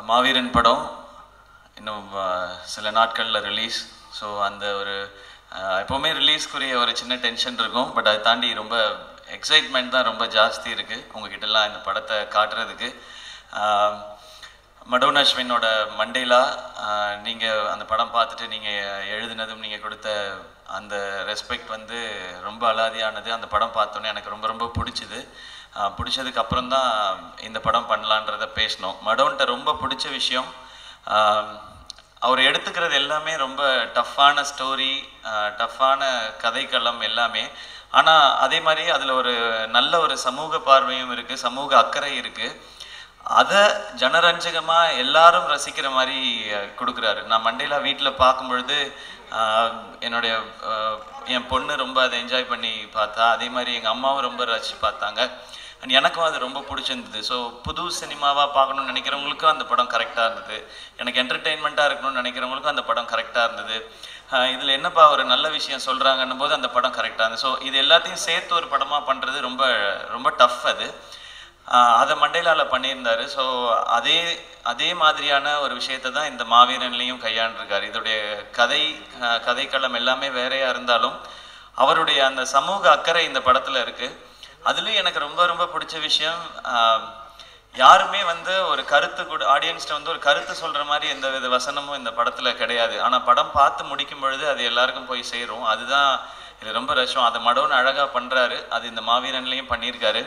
மாவீரன் படம் இன்னும் அஹ், சில நாட்களில் ரிலீஸ் ஸோ அந்த ஒரு அஹ், எப்போவுமே ரிலீஸ்க்குரிய ஒரு சின்ன டென்ஷன் இருக்கும் பட் அதை தாண்டி ரொம்ப எக்ஸைட்மெண்ட் தான் ரொம்ப ஜாஸ்தி இருக்குது உங்ககிட்டலாம் இந்த படத்தை காட்டுறதுக்கு அஹ், மடோன் அஸ்வினோட மண்டேலா நீங்கள் அந்த படம் பார்த்துட்டு நீங்கள் எழுதினதும் நீங்கள் கொடுத்த அந்த ரெஸ்பெக்ட் வந்து ரொம்ப அலாதியானது அந்த படம் பார்த்தோன்னே எனக்கு ரொம்ப ரொம்ப பிடிச்சிது ஆஹ் பிடிச்சதுக்கு அப்புறம் தான் இந்த படம் பண்ணலான்றத பேசினோம் மடோன்ட்ட ரொம்ப பிடிச்ச விஷயம் ஆஹ் அவர் எடுத்துக்கிறது எல்லாமே ரொம்ப டஃப்பான ஸ்டோரி டஃப்பான கதைக்களம் எல்லாமே ஆனால் அதே மாதிரி அதில் ஒரு நல்ல ஒரு சமூக பார்வையும் இருக்குது சமூக அக்கறை இருக்குது அதை ஜனரஞ்சகமாக எல்லாரும் ரசிக்கிற மாதிரி அஹ், கொடுக்குறாரு நான் மண்டேலா வீட்டில் பார்க்கும் பொழுது ஆஹ், என்னுடைய ஆஹ், என் பொண்ணு ரொம்ப அதை என்ஜாய் பண்ணி பார்த்தா அதே மாதிரி எங்கள் அம்மாவும் ரொம்ப ரசித்து பார்த்தாங்க அண்ட் எனக்கும் அது ரொம்ப பிடிச்சிருந்தது ஸோ புது சினிமாவாக பார்க்கணும்னு நினைக்கிறவங்களுக்கும் அந்த படம் கரெக்டாக இருந்தது எனக்கு என்டர்டெயின்மெண்ட்டாக இருக்கணும்னு நினைக்கிறவங்களுக்கும் அந்த படம் கரெக்டாக இருந்தது இதில் என்னப்பா ஒரு நல்ல விஷயம் சொல்கிறாங்கன்னும் போது அந்த படம் கரெக்டாக இருந்தது ஸோ இது எல்லாத்தையும் சேர்த்து ஒரு படமாக பண்ணுறது ரொம்ப ரொம்ப டஃப் அது ஆஹ் அதை மண்டேலால பண்ணியிருந்தாரு ஸோ அதே அதே மாதிரியான ஒரு விஷயத்தை தான் இந்த மாவீரன்லையும் கையாண்டிருக்காரு இதோடைய கதை ஆஹ் கதைக்களம் எல்லாமே வேறையா இருந்தாலும் அவருடைய அந்த சமூக அக்கறை இந்த படத்துல இருக்கு அதுலயும் எனக்கு ரொம்ப ரொம்ப பிடிச்ச விஷயம் ஆஹ் யாருமே வந்து ஒரு கருத்து கூட ஆடியன்ஸ்ட வந்து ஒரு கருத்து சொல்ற மாதிரி எந்த வித வசனமும் இந்த படத்துல கிடையாது ஆனா படம் பார்த்து முடிக்கும் பொழுது அது எல்லாருக்கும் போய் சேரும் அதுதான் இது ரொம்ப ரசம் அதை மடோன்னு அழகா பண்றாரு அது இந்த மாவீரன்லையும் பண்ணியிருக்காரு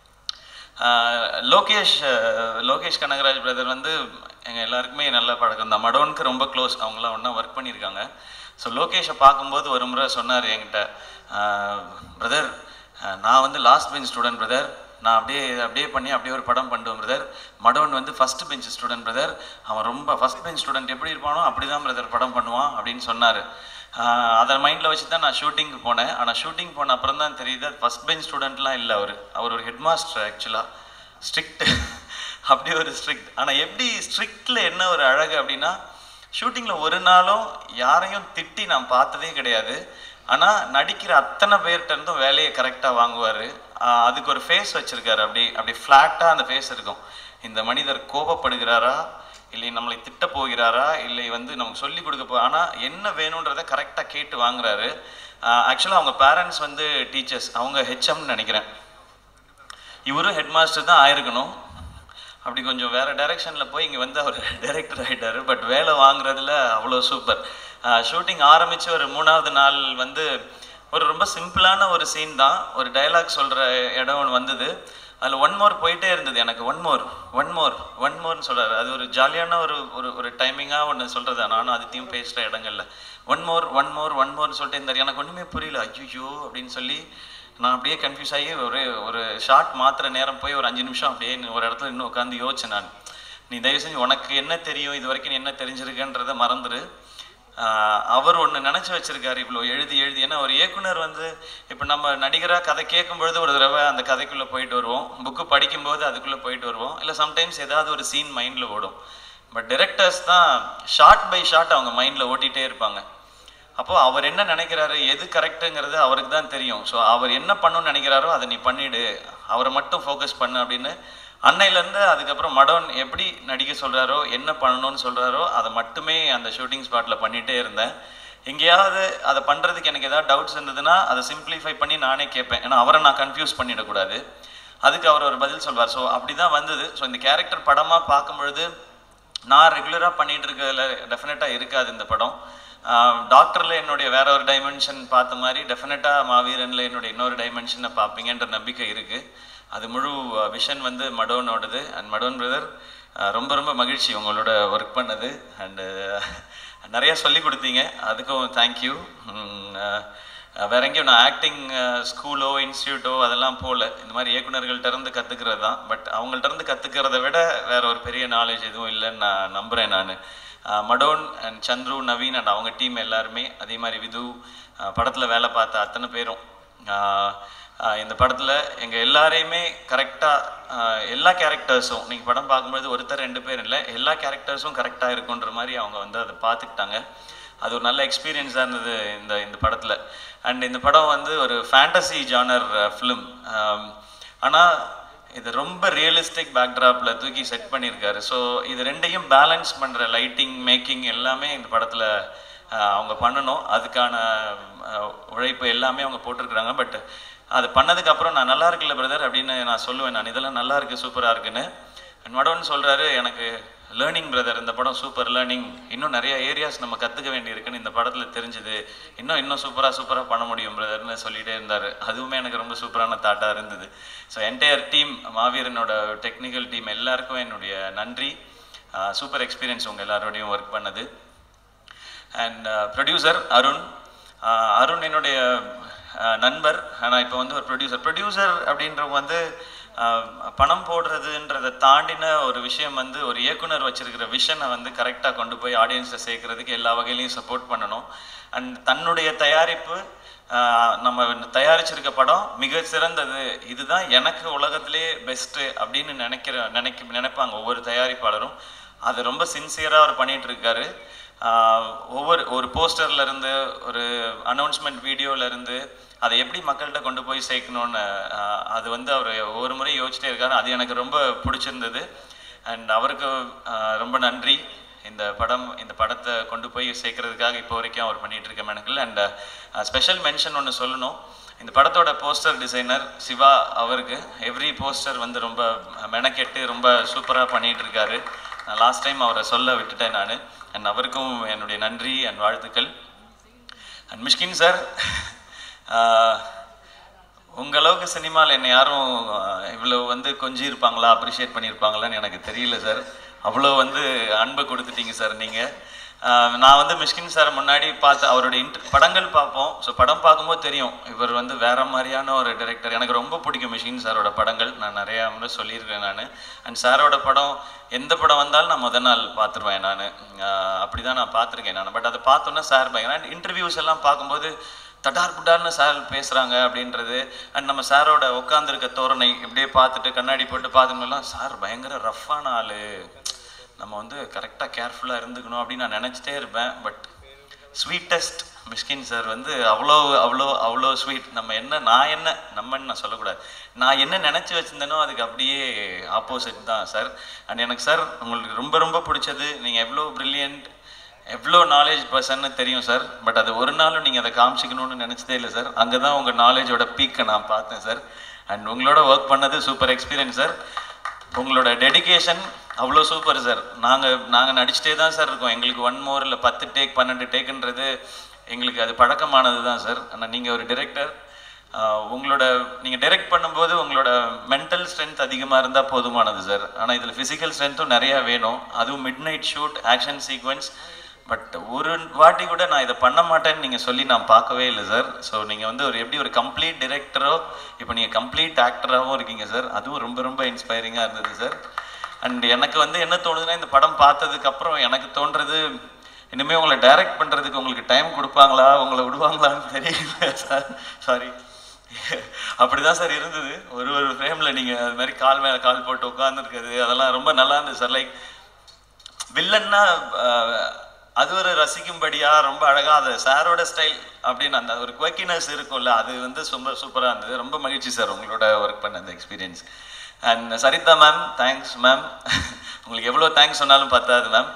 ஆஹ் லோகேஷ் ஆஹ் லோகேஷ் கனகராஜ் பிரதர் வந்து எங்கள் எல்லாருக்குமே நல்ல பழக்கம் தான் மடோனுக்கு ரொம்ப க்ளோஸ் அவங்களாம் ஒன்றா ஒர்க் பண்ணியிருக்காங்க ஸோ லோகேஷை பார்க்கும்போது ஒரு முறை சொன்னார் என்கிட்ட பிரதர் நான் வந்து லாஸ்ட் பெஞ்ச் ஸ்டூடெண்ட் பிரதர் நான் அப்படியே அப்படியே பண்ணி அப்படியே ஒரு படம் பண்ணுவேன் பிரதர் மடோன் வந்து ஃபர்ஸ்ட் பெஞ்ச் ஸ்டூடெண்ட் பிரதர் அவன் ரொம்ப ஃபர்ஸ்ட் பெஞ்ச் ஸ்டூடெண்ட் எப்படி இருப்பானோ அப்படி தான் பிரதர் படம் பண்ணுவான் அப்படின்னு சொன்னார் அதை மைண்டில் வச்சு தான் நான் ஷூட்டிங்க்கு போனேன் ஆனால் ஷூட்டிங் போன அப்புறம் தான் தெரியுது ஃபர்ஸ்ட் பெஞ்ச் ஸ்டூடெண்ட்லாம் இல்லை அவர் அவர் ஒரு ஹெட் மாஸ்டர் ஆக்சுவலாக ஸ்ட்ரிக்ட் அப்படி ஒரு ஸ்ட்ரிக்ட் ஆனால் எப்படி ஸ்ட்ரிக்டில் என்ன ஒரு அழகு அப்படின்னா ஷூட்டிங்கில் ஒரு நாளும் யாரையும் திட்டி நான் பார்த்ததே கிடையாது ஆனால் நடிக்கிற அத்தனை பேர்கிட்ட இருந்தும் வேலையை கரெக்டாக வாங்குவார் அதுக்கு ஒரு ஃபேஸ் வச்சுருக்காரு அப்படி அப்படி ஃப்ளாட்டாக அந்த ஃபேஸ் இருக்கும் இந்த மனிதர் கோபப்படுகிறாரா இல்லை நம்மளை திட்ட போகிறாரா இல்லை வந்து நமக்கு சொல்லி கொடுக்க போ ஆனால் என்ன வேணுன்றதை கரெக்டாக கேட்டு வாங்குறாரு ஆக்சுவலாக அவங்க பேரண்ட்ஸ் வந்து டீச்சர்ஸ் அவங்க ஹெச்எம்னு நினைக்கிறேன் இவரும் ஹெட் மாஸ்டர் தான் ஆயிருக்கணும் அப்படி கொஞ்சம் வேற டைரக்ஷனில் போய் இங்கே வந்து அவர் டைரக்டர் ஆகிட்டாரு பட் வேலை வாங்குறதுல அவ்வளோ சூப்பர் ஷூட்டிங் ஆரம்பித்து ஒரு மூணாவது நாள் வந்து ஒரு ரொம்ப சிம்பிளான ஒரு சீன் தான் ஒரு டைலாக் சொல்கிற இடம் ஒன்று வந்தது அதில் ஒன் மோர் போயிட்டே இருந்தது எனக்கு one more one more one மோர்னு சொல்கிறாரு அது ஒரு ஜாலியான ஒரு ஒரு ஒரு டைமிங்காக ஒன்று சொல்கிறது நானும் அதித்தையும் பேசுகிற இடங்கள்ல one more one more one மோர்னு சொல்லிட்டு இருந்தார் எனக்கு ஒன்றுமே புரியல ஐயோ அப்படின்னு சொல்லி நான் அப்படியே கன்ஃபியூஸ் ஆகி ஒரு ஒரு ஷார்ட் மாத்திர நேரம் போய் ஒரு அஞ்சு நிமிஷம் அப்படியே ஒரு இடத்துல இன்னும் உட்காந்து யோசிச்சேன் நான் நீ தயவு செஞ்சு உனக்கு என்ன தெரியும் இது வரைக்கும் நீ என்ன தெரிஞ்சிருக்கன்றதை மறந்துரு ஆஹ் அவர் ஒன்று நினச்சி வச்சிருக்காரு இவ்வளோ எழுதி எழுதி ஏன்னா ஒரு இயக்குனர் வந்து இப்போ நம்ம நடிகராக கதை கேட்கும் பொழுது ஒரு தடவை அந்த கதைக்குள்ளே போயிட்டு வருவோம் புக்கு படிக்கும்போது அதுக்குள்ளே போயிட்டு வருவோம் இல்லை சம்டைம்ஸ் ஏதாவது ஒரு சீன் மைண்டில் ஓடும் பட் டிரெக்டர்ஸ் தான் ஷார்ட் பை ஷார்ட் அவங்க மைண்டில் ஓட்டிகிட்டே இருப்பாங்க அப்போ அவர் என்ன நினைக்கிறாரு எது கரெக்டுங்கிறது அவருக்கு தான் தெரியும் ஸோ அவர் என்ன பண்ணணும்னு நினைக்கிறாரோ அதை நீ பண்ணிடு அவரை மட்டும் ஃபோக்கஸ் பண்ணு அப்படின்னு அன்னையிலேருந்து அதுக்கப்புறம் மடோன் எப்படி நடிக்க சொல்கிறாரோ என்ன பண்ணணும்னு சொல்கிறாரோ அதை மட்டுமே அந்த ஷூட்டிங் ஸ்பாட்டில் பண்ணிகிட்டே இருந்தேன் எங்கேயாவது அதை பண்ணுறதுக்கு எனக்கு ஏதாவது டவுட்ஸ் இருந்ததுன்னா அதை சிம்பிளிஃபை பண்ணி நானே கேட்பேன் ஏன்னா அவரை நான் கன்ஃபியூஸ் பண்ணிடக்கூடாது அதுக்கு அவர் ஒரு பதில் சொல்வார் ஸோ அப்படி தான் வந்தது ஸோ இந்த கேரக்டர் படமாக பார்க்கும் பொழுது நான் ரெகுலராக பண்ணிட்டு இருக்கிறதுல டெஃபினட்டாக இருக்காது இந்த படம் டாக்டரில் என்னுடைய வேற ஒரு டைமென்ஷன் பார்த்த மாதிரி டெஃபினட்டாக மாவீரனில் என்னுடைய இன்னொரு டைமென்ஷனை பார்ப்பீங்கன்ற நம்பிக்கை இருக்குது அது முழு விஷன் வந்து மடோனோடது அண்ட் மடோன் பிரதர் ரொம்ப ரொம்ப மகிழ்ச்சி உங்களோட ஒர்க் பண்ணது அண்டு நிறைய சொல்லி கொடுத்தீங்க அதுக்கும் தேங்க்யூ வேற எங்கேயும் நான் ஆக்டிங் ஸ்கூலோ இன்ஸ்டியூட்டோ அதெல்லாம் போகல இந்த மாதிரி இயக்குனர்கள்ட்ட இருந்து கற்றுக்கிறது தான் பட் அவங்கள்ட்ட இருந்து கற்றுக்கிறத விட வேற ஒரு பெரிய நாலேஜ் எதுவும் இல்லைன்னு நான் நம்புகிறேன் நான் மடோன் அண்ட் சந்துரு நவீன் அண்ட் அவங்க டீம் எல்லாருமே அதே மாதிரி விது படத்தில் வேலை பார்த்த அத்தனை பேரும் ஆஹ் ஆஹ் இந்த படத்தில் எங்கள் எல்லாரையுமே கரெக்டாக எல்லா கேரக்டர்ஸும் நீங்கள் படம் பார்க்கும்போது ஒருத்தர் ரெண்டு பேர் இல்லை எல்லா கேரக்டர்ஸும் கரெக்டாக இருக்குன்ற மாதிரி அவங்க வந்து அதை பார்த்துக்கிட்டாங்க அது ஒரு நல்ல எக்ஸ்பீரியன்ஸாக இருந்தது இந்த இந்த படத்தில் அண்ட் இந்த படம் வந்து ஒரு ஃபேண்டசி ஜானர் ஃபிலிம் ஆனால் இது ரொம்ப ரியலிஸ்டிக் பேக்ட்ராப்ல தூக்கி செட் பண்ணியிருக்காரு ஸோ இது ரெண்டையும் பேலன்ஸ் பண்ற லைட்டிங் மேக்கிங் எல்லாமே இந்த படத்துல ஆஹ், அவங்க பண்ணணும் அதுக்கான ஆஹ், உழைப்பு எல்லாமே அவங்க போட்டிருக்கிறாங்க பட் அது பண்ணதுக்கு அப்புறம் நான் நல்லா இருக்குல்ல பிரதர் அப்படின்னு நான் சொல்லுவேன் நான் இதெல்லாம் நல்லா இருக்கு சூப்பரா இருக்குன்னு அண்ட் மடவன் சொல்றாரு எனக்கு லேர்னிங் பிரதர் இந்த படம் சூப்பர் லேர்னிங் இன்னும் நிறைய ஏரியாஸ் நம்ம கற்றுக்க வேண்டியிருக்குன்னு இந்த படத்தில் தெரிஞ்சுது இன்னும் இன்னும் சூப்பராக சூப்பராக பண்ண முடியும் பிரதர்னு சொல்லிட்டே இருந்தார் அதுவுமே எனக்கு ரொம்ப சூப்பரான தாட்டாக இருந்தது ஸோ என்டையர் டீம் மாவீரனோட டெக்னிக்கல் டீம் எல்லாருக்கும் என்னுடைய நன்றி சூப்பர் எக்ஸ்பீரியன்ஸ் உங்கள் எல்லாரோடையும் ஒர்க் பண்ணது அண்ட் ப்ரொடியூசர் அருண் அஹ் அருண் என்னுடைய அஹ், நண்பர் ஆனால் இப்போ வந்து ஒரு ப்ரொடியூசர் ப்ரொடியூசர் அப்படின்றவங்க வந்து அஹ், பணம் போடுறதுன்றதை தாண்டின ஒரு விஷயம் வந்து ஒரு இயக்குனர் வச்சிருக்கிற விஷனை வந்து கரெக்டாக கொண்டு போய் ஆடியன்ஸை சேர்க்கறதுக்கு எல்லா வகையிலையும் சப்போர்ட் பண்ணணும் அண்ட் தன்னுடைய தயாரிப்பு ஆஹ் நம்ம தயாரிச்சிருக்க படம் மிக சிறந்தது இதுதான் எனக்கு உலகத்திலே பெஸ்ட்டு அப்படின்னு நினைக்கிற நினைக்க நினைப்பாங்க ஒவ்வொரு தயாரிப்பாளரும் அதை ரொம்ப சின்சியராக அவர் பண்ணிட்டு இருக்காரு ஆஹ் ஒவ்வொரு ஒரு போஸ்டர்ல இருந்து ஒரு அனௌன்ஸ்மெண்ட் வீடியோல இருந்து அதை எப்படி மக்கள்கிட்ட கொண்டு போய் சேர்க்கணும்னு ஆஹ் அது வந்து அவர் ஒவ்வொரு முறை யோசிச்சிட்டே இருக்காரு அது எனக்கு ரொம்ப பிடிச்சிருந்தது அண்ட் அவருக்கு ஆஹ் ரொம்ப நன்றி இந்த படம் இந்த படத்தை கொண்டு போய் சேர்க்கறதுக்காக இப்போ வரைக்கும் அவர் பண்ணிட்டு இருக்க மெனக்கில் அண்ட் ஸ்பெஷல் மென்ஷன் ஒன்று சொல்லணும் இந்த படத்தோட போஸ்டர் டிசைனர் சிவா அவருக்கு எவ்ரி போஸ்டர் வந்து ரொம்ப மெனக்கெட்டு ரொம்ப சூப்பராக பண்ணிட்டு இருக்காரு நான் லாஸ்ட் டைம் அவரை சொல்ல விட்டுட்டேன் நான் அண்ட் அவருக்கும் என்னுடைய நன்றி அண்ட் வாழ்த்துக்கள் அண்ட் மிஷ்கின் சார் உங்க அளவுக்கு சினிமாவில் என்னை யாரும் ஆஹ், இவ்வளவு வந்து கொஞ்சி இருப்பாங்களா அப்ரிஷியேட் பண்ணியிருப்பாங்களான்னு எனக்கு தெரியல சார் அவ்வளோ வந்து அன்பு கொடுத்துட்டீங்க சார் நீங்கள் நான் வந்து மிஷ்கின் சார் முன்னாடி பார்த்து அவருடைய இன்ட் படங்கள் பார்ப்போம் ஸோ படம் பார்க்கும்போது தெரியும் இவர் வந்து வேற மாதிரியான ஒரு டைரக்டர் எனக்கு ரொம்ப பிடிக்கும் மிஷ்கின் சாரோட படங்கள் நான் நிறையா முறை சொல்லியிருக்கேன் நான் அண்ட் சாரோட படம் எந்த படம் வந்தாலும் நான் முத நாள் பார்த்துருவேன் நான் அப்படி தான் நான் பார்த்துருக்கேன் நான் பட் அதை பார்த்தோன்னே சார் பயங்கர இன்டர்வியூஸ் எல்லாம் பார்க்கும்போது தட்டார் புட்டார்னு சார் பேசுகிறாங்க அப்படின்றது அண்ட் நம்ம சாரோட உட்காந்துருக்க தோரணை இப்படியே பார்த்துட்டு கண்ணாடி போட்டு பார்த்துக்கலாம் சார் பயங்கர ரஃப்பான ஆள் நம்ம வந்து கரெக்டாக கேர்ஃபுல்லாக இருந்துக்கணும் அப்படின்னு நான் நினச்சிட்டே இருப்பேன் பட் ஸ்வீட்டஸ்ட் மிஸ்கின் சார் வந்து அவ்வளோ அவ்வளோ அவ்வளோ ஸ்வீட் நம்ம என்ன நான் என்ன நம்மன்னு நான் சொல்லக்கூடாது நான் என்ன நினச்சி வச்சிருந்தேனோ அதுக்கு அப்படியே ஆப்போசிட் தான் சார் அண்ட் எனக்கு சார் உங்களுக்கு ரொம்ப ரொம்ப பிடிச்சது நீங்கள் எவ்வளோ ப்ரில்லியன்ட் எவ்வளோ நாலேஜ் பர்சன்னு தெரியும் சார் பட் அது ஒரு நாளும் நீங்கள் அதை காமிச்சிக்கணும்னு நினச்சதே இல்லை சார் அங்கே தான் உங்கள் நாலேஜோட பீக்கை நான் பார்த்தேன் சார் அண்ட் உங்களோட ஒர்க் பண்ணது சூப்பர் எக்ஸ்பீரியன்ஸ் சார் உங்களோட டெடிகேஷன் அவ்வளோ சூப்பர் சார் நாங்கள் நாங்கள் நடிச்சிட்டே தான் சார் இருக்கோம் எங்களுக்கு ஒன் மோர் இல்லை பத்து டேக் பன்னெண்டு டேக்குன்றது எங்களுக்கு அது பழக்கமானது தான் சார் ஆனால் நீங்கள் ஒரு டிரெக்டர் உங்களோட நீங்கள் டைரக்ட் பண்ணும்போது உங்களோட மென்டல் ஸ்ட்ரென்த் அதிகமாக இருந்தால் போதுமானது சார் ஆனால் இதில் ஃபிசிக்கல் ஸ்ட்ரென்த்தும் நிறையா வேணும் அதுவும் midnight shoot action sequence but ஒரு வாட்டி கூட நான் இதை பண்ண மாட்டேன்னு நீங்கள் சொல்லி நான் பார்க்கவே இல்லை சார் ஸோ நீங்கள் வந்து ஒரு எப்படி ஒரு கம்ப்ளீட் டிரெக்டரோ இப்போ நீங்கள் கம்ப்ளீட் ஆக்டராகவும் இருக்கீங்க சார் அதுவும் ரொம்ப ரொம்ப இன்ஸ்பைரிங்காக இருந்தது சார் அண்ட் எனக்கு வந்து என்ன தோணுதுன்னா இந்த படம் பார்த்ததுக்கு அப்புறம் எனக்கு தோன்றது இனிமே உங்களை டைரக்ட் பண்ணுறதுக்கு உங்களுக்கு டைம் கொடுப்பாங்களா உங்களை விடுவாங்களான்னு தெரியல சார் சாரி அப்படிதான் சார் இருந்தது ஒரு ஒரு ஃப்ரேமில் நீங்கள் அது மாதிரி கால் மேலே கால் போட்டு உட்காந்துருக்குது அதெல்லாம் ரொம்ப நல்லா இருந்தது சார் லைக் வில்லன்னா ஆஹ், அது ஒரு ரசிக்கும்படியா ரொம்ப அழகா அது சாரோட ஸ்டைல் அப்படின்னு அந்த ஒரு குவக்கினஸ் இருக்கும்ல அது வந்து ரொம்ப சூப்பராக இருந்தது ரொம்ப மகிழ்ச்சி சார் உங்களோட ஒர்க் பண்ண அந்த experience and Saritha ma'am thanks ma'am உங்களுக்கு எவ்வளோ தேங்க்ஸ் சொன்னாலும் பத்தாது மேம்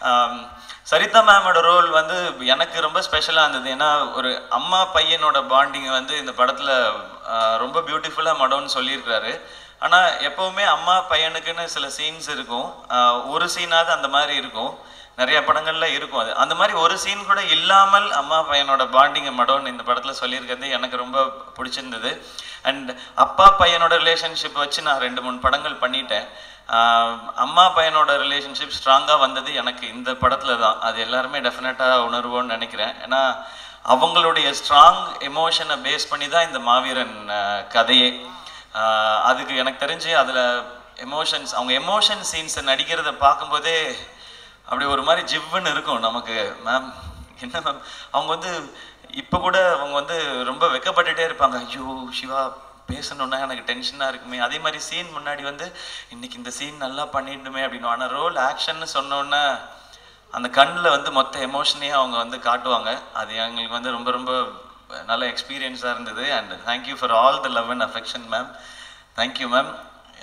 சரிதா மேமோட ரோல் வந்து எனக்கு ரொம்ப ஸ்பெஷலாக இருந்தது ஏன்னா ஒரு அம்மா பையனோட பாண்டிங் வந்து இந்த படத்தில் ரொம்ப பியூட்டிஃபுல்லாக மடோன்னு சொல்லியிருக்கிறாரு ஆனால் எப்போவுமே அம்மா பையனுக்குன்னு சில சீன்ஸ் இருக்கும் ஆஹ் ஒரு சீனாவது அந்த மாதிரி இருக்கும் நிறைய படங்கள்ல இருக்கும் அது அந்த மாதிரி ஒரு சீன் கூட இல்லாமல் அம்மா பையனோட பாண்டிங்கை மடோன்னு இந்த படத்தில் சொல்லியிருக்கிறது எனக்கு ரொம்ப பிடிச்சிருந்தது அண்ட் அப்பா பையனோட ரிலேஷன்ஷிப் வச்சு நான் ரெண்டு மூணு படங்கள் பண்ணிட்டேன் ஆஹ் அம்மா பையனோட ரிலேஷன்ஷிப் ஸ்ட்ராங்காக வந்தது எனக்கு இந்த படத்தில் தான் அது எல்லாருமே டெஃபினட்டாக உணர்வோன்னு நினைக்கிறேன் ஏன்னா அவங்களுடைய ஸ்ட்ராங் எமோஷனை பேஸ் பண்ணி தான் இந்த மாவீரன் ஆஹ் கதையே ஆஹ் அதுக்கு எனக்கு தெரிஞ்சு அதில் எமோஷன்ஸ் அவங்க எமோஷன் சீன்ஸை நடிக்கிறத பார்க்கும்போதே அப்படி ஒரு மாதிரி ஜிவ்வுன்னு இருக்கும் நமக்கு மேம் என்ன மேம் அவங்க வந்து இப்போ கூட அவங்க வந்து ரொம்ப வெக்கப்பட்டுட்டே இருப்பாங்க ஐயோ சிவா பேசணுன்னா எனக்கு டென்ஷனாக இருக்குமே அதே மாதிரி சீன் முன்னாடி வந்து இன்னைக்கு இந்த சீன் நல்லா பண்ணிடணுமே அப்படின்னு ஆனால் ரோல் ஆக்ஷன்னு சொன்னோன்னே அந்த கண்ணில் வந்து மொத்த எமோஷனையும் அவங்க வந்து காட்டுவாங்க அது எங்களுக்கு வந்து ரொம்ப ரொம்ப நல்ல எக்ஸ்பீரியன்ஸாக இருந்தது and thank you for all the love and affection ma'am thank you ma'am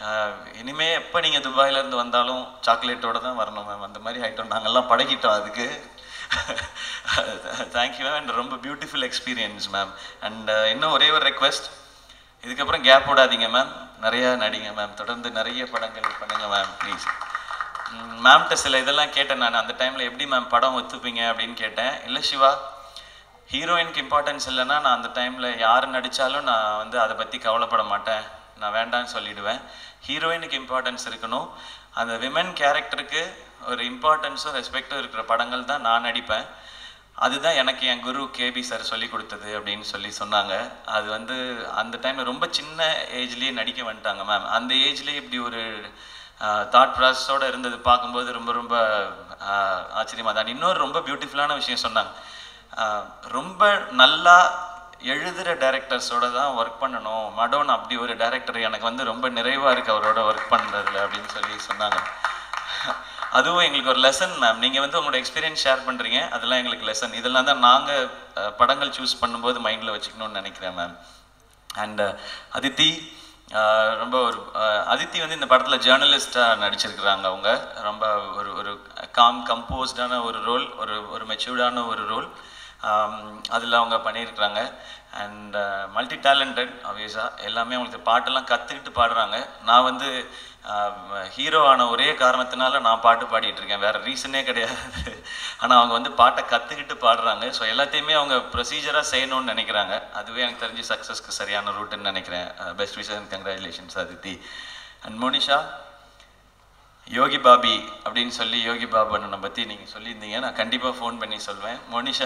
ஆஹ் இனிமே எப்போ நீங்கள் துபாயிலேருந்து வந்தாலும் சாக்லேட்டோட தான் வரணும் மேம் அந்த மாதிரி ஆகிட்டோம் நாங்கள்லாம் பழகிட்டோம் அதுக்கு தேங்க்யூ மேம் அண்ட் ரொம்ப பியூட்டிஃபுல் எக்ஸ்பீரியன்ஸ் மேம் அண்ட் இன்னும் ஒரே ஒரு ரெக்வெஸ்ட் இதுக்கப்புறம் கேப் விடாதீங்க மேம் நிறையா நடிங்க மேம் தொடர்ந்து நிறைய படங்கள் பண்ணுங்க மேம் ப்ளீஸ் மேம்கிட்ட சில இதெல்லாம் கேட்டேன் நான் அந்த டைமில் எப்படி மேம் படம் ஒத்துப்பீங்க அப்படின்னு கேட்டேன் இல்லை சிவா ஹீரோயினுக்கு இம்பார்ட்டன்ஸ் இல்லைன்னா நான் அந்த டைமில் யார் நடித்தாலும் நான் வந்து அதை பற்றி கவலைப்பட மாட்டேன் நான் வேண்டாம்னு சொல்லிடுவேன் ஹீரோயினுக்கு இம்பார்ட்டன்ஸ் இருக்கணும் அந்த விமன் கேரக்டருக்கு ஒரு இம்பார்ட்டன்ஸும் ரெஸ்பெக்டும் இருக்கிற படங்கள் தான் நான் நடிப்பேன் அதுதான் எனக்கு என் குரு கேபி சார் சொல்லி கொடுத்தது அப்படின்னு சொல்லி சொன்னாங்க அது வந்து அந்த டைமில் ரொம்ப சின்ன ஏஜ்லேயே நடிக்க வந்துட்டாங்க மேம் அந்த ஏஜ்லேயே இப்படி ஒரு தாட் ப்ராசஸோடு இருந்தது பார்க்கும்போது ரொம்ப ரொம்ப ஆஹ், ஆச்சரியமா தான் இன்னொரு ரொம்ப பியூட்டிஃபுல்லான விஷயம் சொன்னாங்க ஆஹ், ரொம்ப நல்லா எழுதுகிற டைரக்டர்ஸோட தான் ஒர்க் பண்ணணும் மடோன் அப்படி ஒரு டைரக்டர் எனக்கு வந்து ரொம்ப நிறைவாக இருக்குது அவரோட ஒர்க் பண்ணுறதுல அப்படின்னு சொல்லி சொன்னாங்க அதுவும் எங்களுக்கு ஒரு லெசன் மேம் நீங்கள் வந்து உங்களோட எக்ஸ்பீரியன்ஸ் ஷேர் பண்ணுறீங்க அதெல்லாம் எங்களுக்கு லெசன் இதெல்லாம் தான் நாங்கள் படங்கள் சூஸ் பண்ணும்போது மைண்டில் வச்சுக்கணும்னு நினைக்கிறேன் மேம் அண்ட் அதித்தி அஹ், ரொம்ப ஒரு அஹ், அதித்தி வந்து இந்த படத்தில் ஜேர்னலிஸ்டாக நடிச்சிருக்கிறாங்க அவங்க ரொம்ப ஒரு ஒரு காம் கம்போஸ்டான ஒரு ரோல் ஒரு ஒரு மெச்சூர்டான ஒரு ரோல் அதில் அவங்க பண்ணியிருக்கிறாங்க அண்ட் மல்டி டேலண்டட் ஆப்வியஸாக எல்லாமே அவங்களுக்கு பாட்டெல்லாம் கற்றுக்கிட்டு பாடுறாங்க நான் வந்து ஹீரோ ஆன ஒரே காரணத்தினால நான் பாட்டு பாடிட்டு இருக்கேன் வேற ரீசனே கிடையாது ஆனால் அவங்க வந்து பாட்டை கற்றுக்கிட்டு பாடுறாங்க ஸோ எல்லாத்தையுமே அவங்க ப்ரொசீஜராக செய்யணும்னு நினைக்கிறாங்க அதுவே எனக்கு தெரிஞ்சு சக்ஸஸ்க்கு சரியான ரூட்டுன்னு நினைக்கிறேன் best wishes and congratulations Aditi and Monisha Yogi Bobby அப்படின்னு சொல்லி யோகி பாபு அண்ணனை பற்றி நீங்கள் சொல்லியிருந்தீங்க நான் கண்டிப்பாக ஃபோன் பண்ணி சொல்வேன் மோனிஷா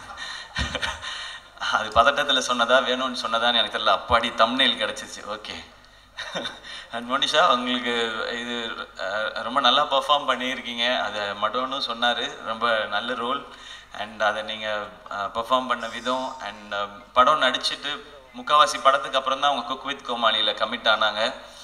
அது பதட்டத்தில் சொன்னதா வேணும்னு சொன்னதான்னு எனக்கு தெரியல அப்பாடி தம்னேல் கிடச்சிச்சு ஓகே அண்ட் மோனிஷா உங்களுக்கு இது அஹ், ரொம்ப நல்லா பெர்ஃபார்ம் பண்ணியிருக்கீங்க அதை மடோனும் சொன்னார் ரொம்ப நல்ல ரோல் அண்ட் அதை நீங்கள் பெர்ஃபார்ம் பண்ண விதம் அண்ட் படம் நடிச்சிட்டு முக்கால்வாசி படத்துக்கு அப்புறம் தான் அவங்க குக் வித் கோமாளியில் கமிட் ஆனாங்க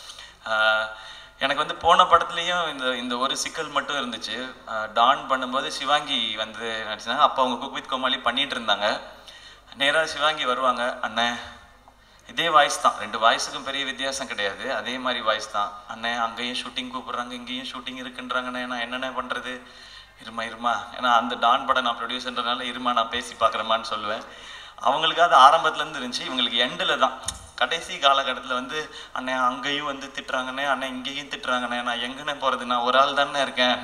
ஆஹ் எனக்கு வந்து போன படத்துலேயும் இந்த இந்த ஒரு சிக்கல் மட்டும் இருந்துச்சு ஆஹ் டான் பண்ணும்போது சிவாங்கி வந்து நடிச்சாங்க அப்போ அவங்க குக் வித் கோமாளி பண்ணிட்டு இருந்தாங்க நேராக சிவாங்கி வருவாங்க அண்ணன் இதே வாய்ஸ் தான் ரெண்டு வாய்ஸுக்கும் பெரிய வித்தியாசம் கிடையாது அதே மாதிரி வாய்ஸ் தான் அண்ணன் அங்கேயும் ஷூட்டிங் கூப்பிடுறாங்க இங்கேயும் ஷூட்டிங் இருக்குன்றாங்கண்ணே நான் என்னென்ன பண்ணுறது இருமா இருமா ஏன்னா அந்த டான் படம் நான் ப்ரொடியூசர்ன்றனால இருமா நான் பேசி பார்க்குறேமான்னு சொல்லுவேன் அவங்களுக்கு அது ஆரம்பத்துலேருந்து இருந்துச்சு இவங்களுக்கு எண்டில் தான் கடைசி காலகட்டத்தில் வந்து அண்ணன் அங்கேயும் வந்து திட்டுறாங்கண்ணே அண்ணன் இங்கேயும் திட்டுறாங்கண்ணே நான் எங்கண்ணே போகிறது நான் ஒரு ஆள் தானே இருக்கேன்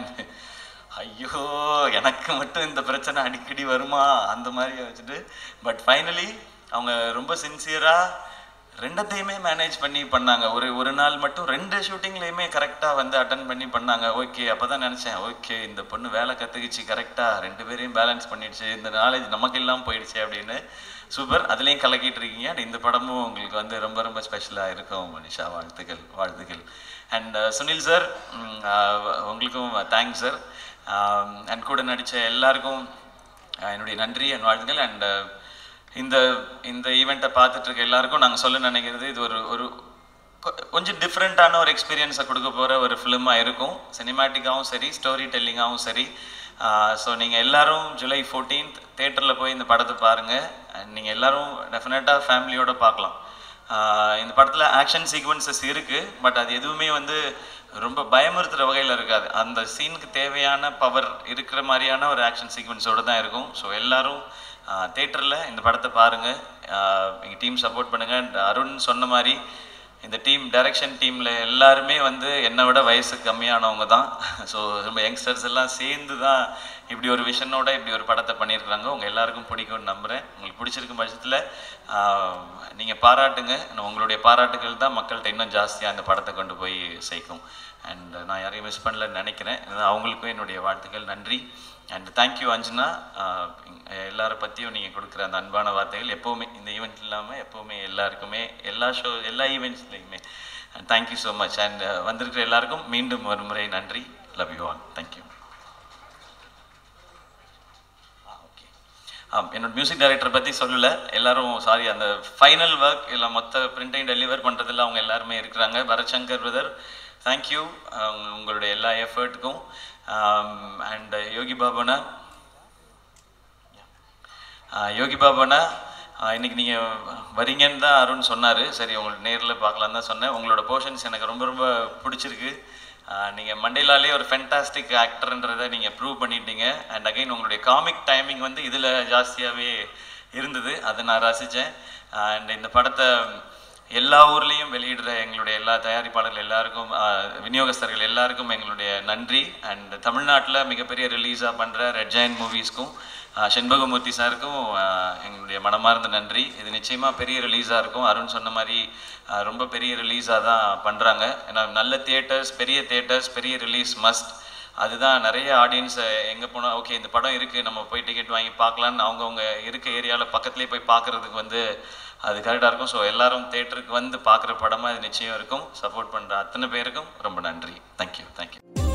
ஐயோ எனக்கு மட்டும் இந்த பிரச்சனை அடிக்கடி வருமா அந்த மாதிரி வச்சுட்டு பட் ஃபைனலி அவங்க ரொம்ப சின்சியராக ரெண்டத்தையுமே மேனேஜ் பண்ணி பண்ணாங்க ஒரு ஒரு நாள் மட்டும் ரெண்டு ஷூட்டிங்லேயுமே கரெக்டாக வந்து அட்டன் பண்ணி பண்ணாங்க ஓகே அப்போ தான் நினச்சேன் ஓகே இந்த பொண்ணு வேலை கற்றுக்கிச்சு கரெக்டாக ரெண்டு பேரையும் பேலன்ஸ் பண்ணிடுச்சு இந்த நாலேஜ் நமக்கு எல்லாம் போயிடுச்சு அப்படின்னு சூப்பர் அதுலேயும் கலக்கிட்டு இருக்கீங்க And இந்த படமும் உங்களுக்கு வந்து ரொம்ப ரொம்ப ஸ்பெஷலாக இருக்கும் மனிஷா வாழ்த்துக்கள் வாழ்த்துக்கள் அண்ட் சுனில் சார் உங்களுக்கும் தேங்க்ஸ் சார் அண்ட் கூட நடித்த எல்லாருக்கும் அஹ், என்னுடைய நன்றி அண்ட் வாழ்த்துக்கள் அண்ட் இந்த இந்த ஈவெண்ட்டை பார்த்துட்டு இருக்க எல்லாருக்கும் நாங்கள் சொல்ல நினைக்கிறது இது ஒரு ஒரு கொ- கொஞ்சம் டிஃப்ரெண்ட்டான ஒரு எக்ஸ்பீரியன்ஸை கொடுக்க போகிற ஒரு ஃபிலிமாக இருக்கும் சினிமேட்டிக்காகவும் சரி ஸ்டோரி டெல்லிங்காகவும் சரி ஸோ நீங்கள் எல்லாரும் ஜூலை ஃபோர்டீன்த் தேட்டரில் போய் இந்த படத்தை பாருங்கள் நீங்கள் எல்லாரும் டெஃபினட்டாக ஃபேமிலியோட பார்க்கலாம் ஆஹ் இந்த படத்தில் ஆக்ஷன் சீக்வன்சஸ் இருக்குது பட் அது எதுவுமே வந்து ரொம்ப பயமுறுத்துகிற வகையில் இருக்காது அந்த சீனுக்கு தேவையான பவர் இருக்கிற மாதிரியான ஒரு ஆக்ஷன் சீக்வன்ஸோடு தான் இருக்கும் ஸோ எல்லாரும் தேட்டரில் இந்த படத்தை பாருங்கள் எங்கள் டீம் சப்போர்ட் பண்ணுங்கள் அருண் சொன்ன மாதிரி இந்த டீம் டைரக்ஷன் டீமில் எல்லாருமே வந்து என்னை விட வயசு கம்மியானவங்க தான் ஸோ ரொம்ப யங்ஸ்டர்ஸ் எல்லாம் சேர்ந்து தான் இப்படி ஒரு விஷனோட இப்படி ஒரு படத்தை பண்ணியிருக்கிறாங்க உங்கள் எல்லாருக்கும் பிடிக்கும்னு நம்புகிறேன் உங்களுக்கு பிடிச்சிருக்கும் பட்சத்தில் நீங்கள் பாராட்டுங்க உங்களுடைய பாராட்டுகள் தான் மக்கள்கிட்ட இன்னும் ஜாஸ்தியாக அந்த படத்தை கொண்டு போய் சேர்க்கும் அண்ட் நான் யாரையும் மிஸ் பண்ணலன்னு நினைக்கிறேன் அவங்களுக்கும் என்னுடைய வாழ்த்துக்கள் நன்றி அண்ட் தேங்க்யூ அஞ்சனா ஆஹ் எல்லார பற்றியும் நீங்கள் கொடுக்குற அந்த அன்பான வார்த்தைகள் எப்போவுமே இந்த ஈவெண்ட் இல்லாமல் எப்போவுமே எல்லாருக்குமே எல்லா ஷோ எல்லா ஈவெண்ட்ஸ்லையுமே தேங்க்யூ ஸோ மச் அண்ட் வந்திருக்கிற எல்லாருக்கும் மீண்டும் ஒரு முறை நன்றி love you all thank you okay ஆம் என்னோட மியூசிக் டைரக்டர் பற்றி சொல்லல எல்லாரும் சாரி அந்த ஃபைனல் ஒர்க் இல்லை மொத்த பிரிண்டையும் டெலிவர் பண்ணுறதுல அவங்க எல்லாருமே இருக்கிறாங்க பரத்சங்கர் பிரதர் தேங்க்யூ உங்களுடைய எல்லா எஃபர்ட்டுக்கும் அண்ட் யோகி பாபுனா ஆஹ் யோகி பாபுனா ஆஹ் இன்னைக்கு நீங்கள் வரீங்கன்னு தான் அருண் சொன்னார் சரி உங்களுக்கு நேரில் பார்க்கலாம் தான் சொன்னேன் உங்களோட போர்ஷன்ஸ் எனக்கு ரொம்ப ரொம்ப பிடிச்சிருக்கு நீங்கள் மண்டேலாலே ஒரு ஃபென்டாஸ்டிக் ஆக்டர்ன்றதை நீங்கள் ப்ரூவ் பண்ணிட்டீங்க அண்ட் அகைன் உங்களுடைய காமிக் டைமிங் வந்து இதில் ஜாஸ்தியாகவே இருந்தது அதை நான் ரசித்தேன் அண்ட் இந்த படத்தை எல்லா ஊர்லேயும் வெளியிடுற எங்களுடைய எல்லா தயாரிப்பாளர்கள் எல்லாருக்கும் ஆஹ், விநியோகஸ்தர்கள் எல்லாருக்கும் எங்களுடைய நன்றி அண்ட் தமிழ்நாட்டில் மிகப்பெரிய ரிலீஸாக பண்ணுற ரெட் ஜெயின் மூவிஸ்க்கும் செண்பகமூர்த்தி சாருக்கும் ஆஹ், எங்களுடைய மனமார்ந்த நன்றி இது நிச்சயமாக பெரிய ரிலீஸாக இருக்கும் அருண் சொன்ன மாதிரி ஆஹ், ரொம்ப பெரிய ரிலீஸாக தான் பண்ணுறாங்க ஏன்னா நல்ல தியேட்டர்ஸ் பெரிய தியேட்டர்ஸ் பெரிய ரிலீஸ் மஸ்ட் அதுதான் நிறைய ஆடியன்ஸ் எங்கே போனால் ஓகே இந்த படம் இருக்குது நம்ம போய் டிக்கெட் வாங்கி பார்க்கலான்னு அவங்கவுங்க இருக்க ஏரியாவில் பக்கத்துலேயே போய் பார்க்குறதுக்கு வந்து அது கரெக்டாக இருக்கும் ஸோ எல்லாரும் தேட்டருக்கு வந்து பார்க்குற படமாக இது நிச்சயம் இருக்கும் சப்போர்ட் பண்ணுற அத்தனை பேருக்கும் ரொம்ப நன்றி தேங்க்யூ தேங்க்யூ